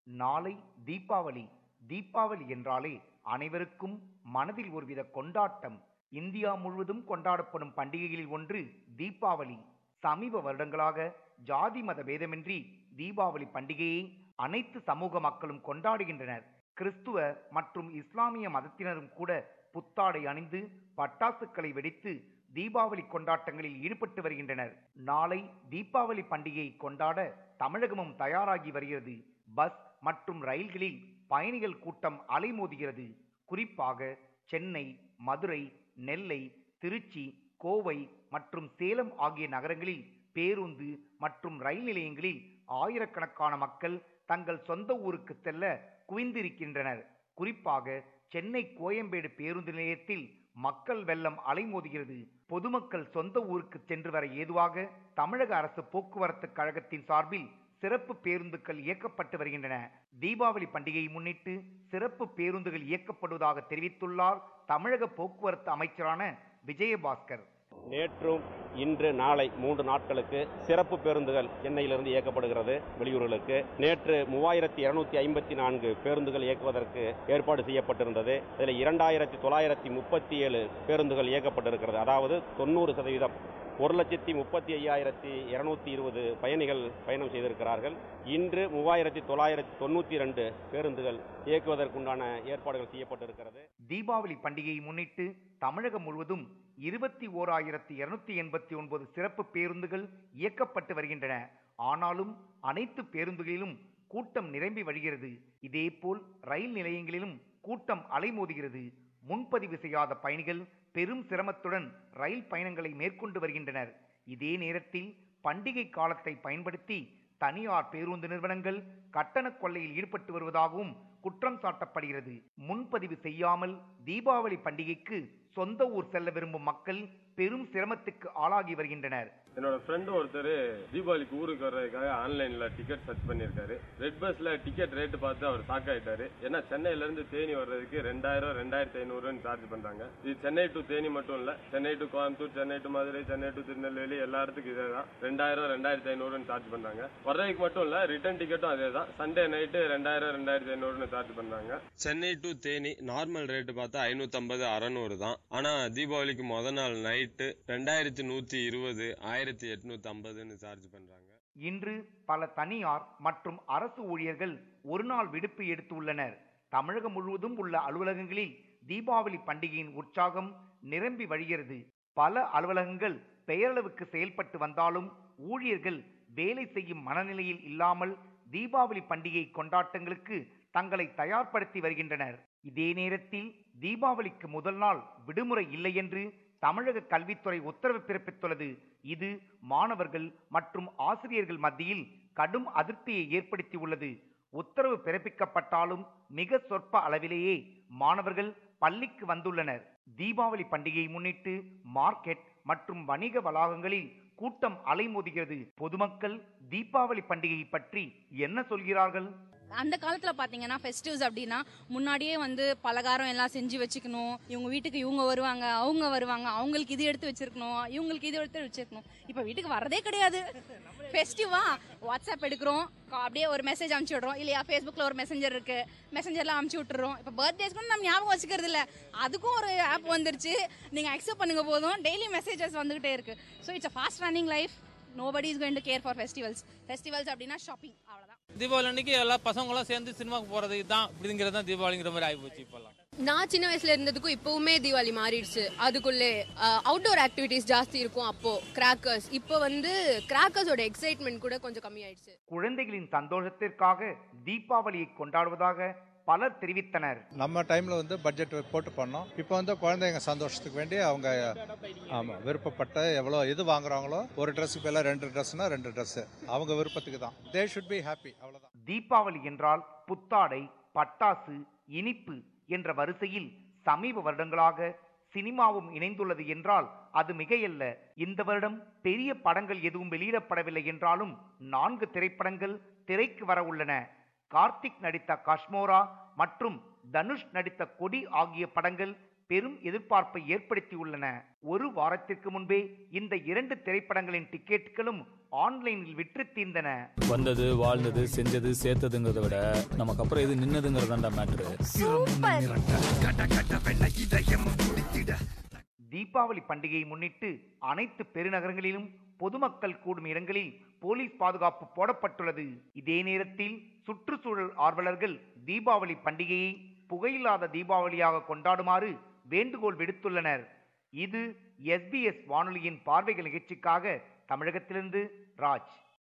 நாளை தீபாவளி தீபாவளி என்றாலே அனைவருக்கும் மனதில் ஒருவித கொண்டாட்டம் இந்தியா முழுவதும் கொண்டாடப்படும் பண்டிகைகளில் ஒன்று தீபாவளி சமீப வருடங்களாக ஜாதி மத பேதமின்றி தீபாவளி பண்டிகையை அனைத்து சமூக மக்களும் கொண்டாடுகின்றனர் கிறிஸ்துவ மற்றும் இஸ்லாமிய மதத்தினரும் கூட புத்தாடை அணிந்து பட்டாசுக்களை வெடித்து தீபாவளி கொண்டாட்டங்களில் ஈடுபட்டு வருகின்றனர் நாளை தீபாவளி பண்டிகையை கொண்டாட தமிழகமும் தயாராகி வருகிறது பஸ் மற்றும் ரயில்களில் பயணிகள் கூட்டம் அலைமோதுகிறது குறிப்பாக சென்னை மதுரை நெல்லை திருச்சி கோவை மற்றும் சேலம் ஆகிய நகரங்களில் பேருந்து மற்றும் ரயில் நிலையங்களில் ஆயிரக்கணக்கான மக்கள் தங்கள் சொந்த ஊருக்கு செல்ல குவிந்திருக்கின்றனர் குறிப்பாக சென்னை கோயம்பேடு பேருந்து நிலையத்தில் மக்கள் வெள்ளம் அலைமோதுகிறது பொதுமக்கள் சொந்த ஊருக்கு சென்று வர ஏதுவாக தமிழக அரசு போக்குவரத்து கழகத்தின் சார்பில் சிறப்பு பேருந்துகள் இயக்கப்பட்டு வருகின்றன தீபாவளி பண்டிகையை முன்னிட்டு சிறப்பு பேருந்துகள் இயக்கப்படுவதாக தெரிவித்துள்ளார் தமிழக போக்குவரத்து அமைச்சரான விஜயபாஸ்கர் நேற்றும் இன்று நாளை மூன்று நாட்களுக்கு சிறப்பு பேருந்துகள் சென்னையிலிருந்து இயக்கப்படுகிறது வெளியூர்களுக்கு நேற்று மூவாயிரத்தி இருநூத்தி ஐம்பத்தி நான்கு பேருந்துகள் இயக்குவதற்கு ஏற்பாடு செய்யப்பட்டிருந்தது இதில் இரண்டாயிரத்தி தொள்ளாயிரத்தி முப்பத்தி ஏழு பேருந்துகள் இயக்கப்பட்டிருக்கிறது அதாவது தொண்ணூறு சதவீதம் ஒரு லட்சத்தி முப்பத்தி ஐயாயிரத்தி இருநூத்தி இருபது பயணிகள் பயணம் செய்திருக்கிறார்கள் இன்று மூவாயிரத்தி தொள்ளாயிரத்தி தொண்ணூத்தி ரெண்டு பேருந்துகள் இயக்குவதற்குண்டான ஏற்பாடுகள் செய்யப்பட்டிருக்கிறது தீபாவளி பண்டிகையை முன்னிட்டு தமிழகம் முழுவதும் இருபத்தி ஓர் ஆயிரத்தி இருநூத்தி எண்பத்தி ஒன்பது சிறப்பு பேருந்துகள் இயக்கப்பட்டு வருகின்றன ஆனாலும் அனைத்து பேருந்துகளிலும் கூட்டம் நிரம்பி வழிகிறது இதேபோல் ரயில் நிலையங்களிலும் கூட்டம் அலைமோதுகிறது முன்பதிவு செய்யாத பயணிகள் பெரும் சிரமத்துடன் ரயில் பயணங்களை மேற்கொண்டு வருகின்றனர் இதே நேரத்தில் பண்டிகை காலத்தை பயன்படுத்தி தனியார் பேருந்து நிறுவனங்கள் கட்டண கொள்ளையில் ஈடுபட்டு வருவதாகவும் குற்றம் சாட்டப்படுகிறது முன்பதிவு செய்யாமல் தீபாவளி பண்டிகைக்கு சொந்த ஊர் செல்ல விரும்பும் மக்கள் பெரும் சிரமத்துக்கு ஆளாகி வருகின்றனர் என்னோட ஃப்ரெண்டு ஒருத்தர் தீபாவளிக்கு ஊருக்கு வர்றதுக்காக ஆன்லைன்ல டிக்கெட் சர்ச் பண்ணியிருக்காரு ரெட் பஸ்ல டிக்கெட் ரேட்டு பார்த்து அவர் ஷாக் ஆயிட்டாரு ஏன்னா சென்னையில இருந்து தேனி வர்றதுக்கு ரெண்டாயிரம் ரெண்டாயிரத்தி ஐநூறுன்னு சார்ஜ் பண்றாங்க இது சென்னை டு தேனி மட்டும் இல்ல Chennai to Coimbatore Chennai to Madurai Chennai to Tirunelveli எல்லா இடத்துக்கும் இதே தான் ரெண்டாயிரம் ரெண்டாயிரத்தி ஐநூறுன்னு சார்ஜ் பண்றாங்க வர்றதுக்கு மட்டும் இல்ல ரிட்டர்ன் டிக்கெட்டும் அதே தான் சண்டே நைட்டு ரெண்டாயிரம் ரெண்டாயிரத்தி ஐநூறுன்னு சார்ஜ் பண்றாங்க Chennai to Theni normal rate பார்த்தா ஐநூத்தம்பது அறநூறு தான் ஆனா தீபாவளிக்கு முத நாள் நைட்டு ரெண்டாயிரத்தி நூத்தி இருபது ஆயிரத்தி எட்நூத்தி ஐம்பதுன்னு சார்ஜ் பண்றாங்க இன்று பல தனியார் மற்றும் அரசு ஊழியர்கள் ஒரு நாள் விடுப்பு எடுத்துள்ளனர் தமிழகம் முழுவதும் உள்ள அலுவலகங்களில் தீபாவளி பண்டிகையின் உற்சாகம் நிரம்பி வழிகிறது பல அலுவலகங்கள் பெயரளவுக்கு செயல்பட்டு வந்தாலும் ஊழியர்கள் வேலை செய்யும் மனநிலையில் இல்லாமல் தீபாவளி பண்டிகை கொண்டாட்டங்களுக்கு தங்களை தயார்படுத்தி வருகின்றனர் இதே நேரத்தில் தீபாவளிக்கு முதல் நாள் விடுமுறை இல்லை என்று தமிழக கல்வித்துறை உத்தரவு பிறப்பித்துள்ளது இது மாணவர்கள் மற்றும் ஆசிரியர்கள் மத்தியில் கடும் அதிருப்தியை ஏற்படுத்தியுள்ளது உத்தரவு பிறப்பிக்கப்பட்டாலும் மிக சொற்ப அளவிலேயே மாணவர்கள் பள்ளிக்கு வந்துள்ளனர் தீபாவளி பண்டிகையை முன்னிட்டு மார்க்கெட் மற்றும் வணிக வளாகங்களில் கூட்டம் அலைமோதுகிறது பொதுமக்கள் தீபாவளி பண்டிகை பற்றி என்ன சொல்கிறார்கள் அந்த காலத்துல பாத்தீங்கன்னா ஃபெஸ்டிவ்ஸ் அப்படின்னா முன்னாடியே வந்து பலகாரம் எல்லாம் செஞ்சு வச்சுக்கணும் இவங்க வீட்டுக்கு இவங்க வருவாங்க அவங்க வருவாங்க அவங்களுக்கு இது எடுத்து வச்சிருக்கணும் இவங்களுக்கு இது எடுத்து வச்சிருக்கணும் இப்ப வீட்டுக்கு வரதே கிடையாது ஃபெஸ்டிவா வாட்ஸ்அப் எடுக்கிறோம் கா- அப்படியே ஒரு மெசேஜ் அனுப்பிச்சு விடுறோம் இல்லையா ஃபேஸ்புக்ல ஒரு மெசஞ்சர் இருக்கு மெசஞ்சர்ல அனுப்பிச்சு விட்டுறோம் இப்ப பர்த்டேஸ்க்கு நம்ம ஞாபகம் வச்சுக்கிறது இல்ல அதுக்கும் ஒரு ஆப் வந்துருச்சு நீங்க அக்செப்ட் பண்ணுங்க போதும் டெய்லி மெசேஜஸ் வந்துகிட்டே இருக்கு so it's fast running life nobody is going to care for festivals festivals அப்படின்னா ஷாப்பிங் அவ்வளவுதான் தீபாவளி அன்னைக்கு எல்லா பசங்களும் சேர்ந்து சினிமாக்கு போறது தான் இப்படிங்கிறது தான் தீபாவளிங்கிற மாதிரி ஆகிப்போச்சு இப்பெல்லாம் நான் சின்ன வயசுல இருந்ததுக்கும் இப்பவுமே தீபாவளி மாறிடுச்சு அதுக்குள்ளே அவுட்டோர் ஆக்டிவிட்டிஸ் ஜாஸ்தி இருக்கும் அப்போ கிராக்கர்ஸ் இப்போ வந்து கிராக்கர்ஸோட எக்ஸைட்மெண்ட் கூட கொஞ்சம் கம்மியாயிடுச்சு குழந்தைகளின் சந்தோஷத்திற்காக தீபாவளியை கொண்டாடுவதாக பலர் தெரிவித்தனர் நம்ம டைம்ல வந்து பட்ஜெட் போட்டு பண்ணோம் இப்போ வந்து குழந்தைங்க சந்தோஷத்துக்கு வேண்டி அவங்க ஆமா விருப்பப்பட்ட எவ்வளோ இது வாங்குறாங்களோ ஒரு ட்ரெஸ்ஸுக்கு பதிலா ரெண்டு ட்ரெஸ்னா ரெண்டு ட்ரெஸ் அவங்க விருப்பத்துக்கு தான் தே ஷுட் பி ஹாப்பி அவ்வளவுதான் தீபாவளி என்றால் புத்தாடை பட்டாசு இனிப்பு என்ற வரிசையில் சமீப வருடங்களாக சினிமாவும் இணைந்துள்ளது என்றால் அது மிகையல்ல இந்த வருடம் பெரிய படங்கள் எதுவும் வெளியிடப்படவில்லை என்றாலும் நான்கு திரைப்படங்கள் திரைக்கு வர உள்ளன கார்த்திக் நடித்த காஷ்மோரா மற்றும் தனுஷ் நடித்த கொடி ஆகிய படங்கள் பெரும் எதிர்பார்ப்பை ஏற்படுத்தியுள்ளன ஒரு வாரத்திற்கு முன்பே இந்த இரண்டு திரைப்படங்களின் டிக்கெட்டுகளும் ஆன்லைனில் விற்று தீர்ந்தன வந்தது வாழ்ந்தது செஞ்சது சேர்த்ததுங்கிறத விட நமக்கு அப்புறம் எது நின்னதுங்கிறதாண்டா மேட்ரு தீபாவளி பண்டிகையை முன்னிட்டு அனைத்து பெருநகரங்களிலும் பொதுமக்கள் கூடும் இடங்களில் போலீஸ் பாதுகாப்பு போடப்பட்டுள்ளது இதே நேரத்தில் சுற்றுச்சூழல் ஆர்வலர்கள் தீபாவளி பண்டிகையை புகையில்லாத தீபாவளியாக கொண்டாடுமாறு வேண்டுகோள் விடுத்துள்ளனர் இது எஸ்பிஎஸ் வானொலியின் பார்வைகள் நிகழ்ச்சிக்காக தமிழகத்திலிருந்து ராஜ்